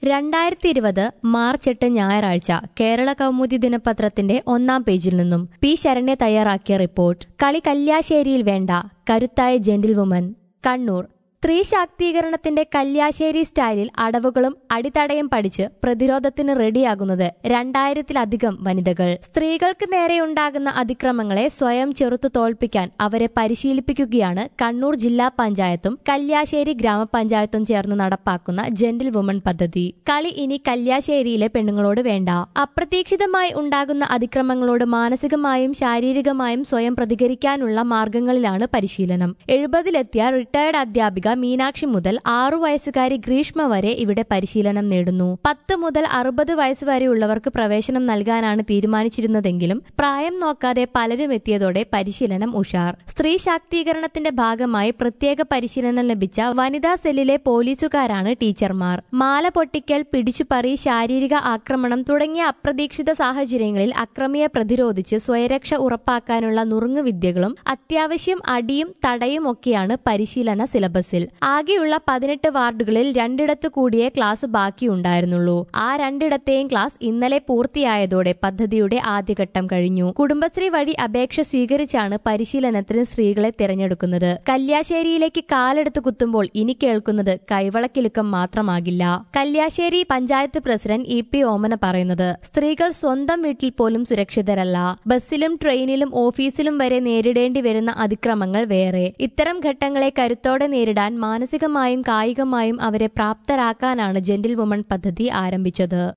രണ്ടായിരത്തി ഇരുപത് മാർച്ച് എട്ട് ഞായറാഴ്ച കേരള കൗമുദി ദിനപത്രത്തിന്റെ ഒന്നാം പേജിൽ നിന്നും പി ശരണ്യ തയ്യാറാക്കിയ റിപ്പോർട്ട് കളി കല്യാശ്ശേരിയിൽ വേണ്ട കരുത്തായ ജെന്റിൽ വുമൻ കണ്ണൂർ സ്ത്രീ ശാക്തീകരണത്തിന്റെ കല്യാശ്ശേരി സ്റ്റൈലിൽ അടവുകളും അടിത്തടയും പഠിച്ച് പ്രതിരോധത്തിന് റെഡിയാകുന്നത് രണ്ടായിരത്തിലധികം വനിതകൾ സ്ത്രീകൾക്ക് നേരെയുണ്ടാകുന്ന അതിക്രമങ്ങളെ സ്വയം ചെറുത്തു തോൽപ്പിക്കാൻ അവരെ പരിശീലിപ്പിക്കുകയാണ് കണ്ണൂർ ജില്ലാ പഞ്ചായത്തും കല്യാശ്ശേരി ഗ്രാമപഞ്ചായത്തും ചേർന്ന് നടപ്പാക്കുന്ന ജെന്റിൽ വുമൺ പദ്ധതി കളി ഇനി കല്യാശ്ശേരിയിലെ പെണ്ണുങ്ങളോട് വേണ്ട അപ്രതീക്ഷിതമായി ഉണ്ടാകുന്ന അതിക്രമങ്ങളോട് മാനസികമായും ശാരീരികമായും സ്വയം പ്രതികരിക്കാനുള്ള മാർഗങ്ങളിലാണ് പരിശീലനം എഴുപതിലെത്തിയ റിട്ടയർഡ് അധ്യാപിക മീനാക്ഷി മുതൽ ആറു വയസ്സുകാരി ഗ്രീഷ്മ വരെ ഇവിടെ പരിശീലനം നേടുന്നു പത്ത് മുതൽ അറുപത് വയസ്സ് വരെയുള്ളവർക്ക് പ്രവേശനം നൽകാനാണ് തീരുമാനിച്ചിരുന്നതെങ്കിലും പ്രായം നോക്കാതെ പലരും എത്തിയതോടെ പരിശീലനം ഉഷാർ സ്ത്രീ ശാക്തീകരണത്തിന്റെ ഭാഗമായി പ്രത്യേക പരിശീലനം ലഭിച്ച വനിതാ സെല്ലിലെ പോലീസുകാരാണ് ടീച്ചർമാർ മാല പൊട്ടിക്കൽ പിടിച്ചുപറി ശാരീരിക ആക്രമണം തുടങ്ങിയ അപ്രതീക്ഷിത സാഹചര്യങ്ങളിൽ അക്രമിയെ പ്രതിരോധിച്ച് സ്വയരക്ഷ ഉറപ്പാക്കാനുള്ള നുറുങ്ങുവിദ്യകളും അത്യാവശ്യം അടിയും തടയും ഒക്കെയാണ് പരിശീലന സിലബസിൽ ആകെയുള്ള പതിനെട്ട് വാർഡുകളിൽ രണ്ടിടത്തു കൂടിയേ ക്ലാസ് ബാക്കിയുണ്ടായിരുന്നുള്ളൂ ആ രണ്ടിടത്തെയും ക്ലാസ് ഇന്നലെ പൂർത്തിയായതോടെ പദ്ധതിയുടെ ആദ്യഘട്ടം കഴിഞ്ഞു കുടുംബശ്രീ വഴി അപേക്ഷ സ്വീകരിച്ചാണ് പരിശീലനത്തിന് സ്ത്രീകളെ തിരഞ്ഞെടുക്കുന്നത് കല്യാശ്ശേരിയിലേക്ക് കാലെടുത്ത് കുത്തുമ്പോൾ ഇനി കേൾക്കുന്നത് കൈവളക്കിലുക്കം മാത്രമാകില്ല Kalliasseri panchayat president E P Omana പറയുന്നത് സ്ത്രീകൾ സ്വന്തം വീട്ടിൽ പോലും സുരക്ഷിതരല്ല ബസ്സിലും ട്രെയിനിലും ഓഫീസിലും വരെ നേരിടേണ്ടി വരുന്ന അതിക്രമങ്ങൾ വേറെ ഇത്തരം ഘട്ടങ്ങളെ കരുത്തോടെ നേരിടാൻ മാനസികമായും കായികമായും അവരെ പ്രാപ്തരാക്കാനാണ് ജെന്റിൽ വുമൺ പദ്ധതി ആരംഭിച്ചത്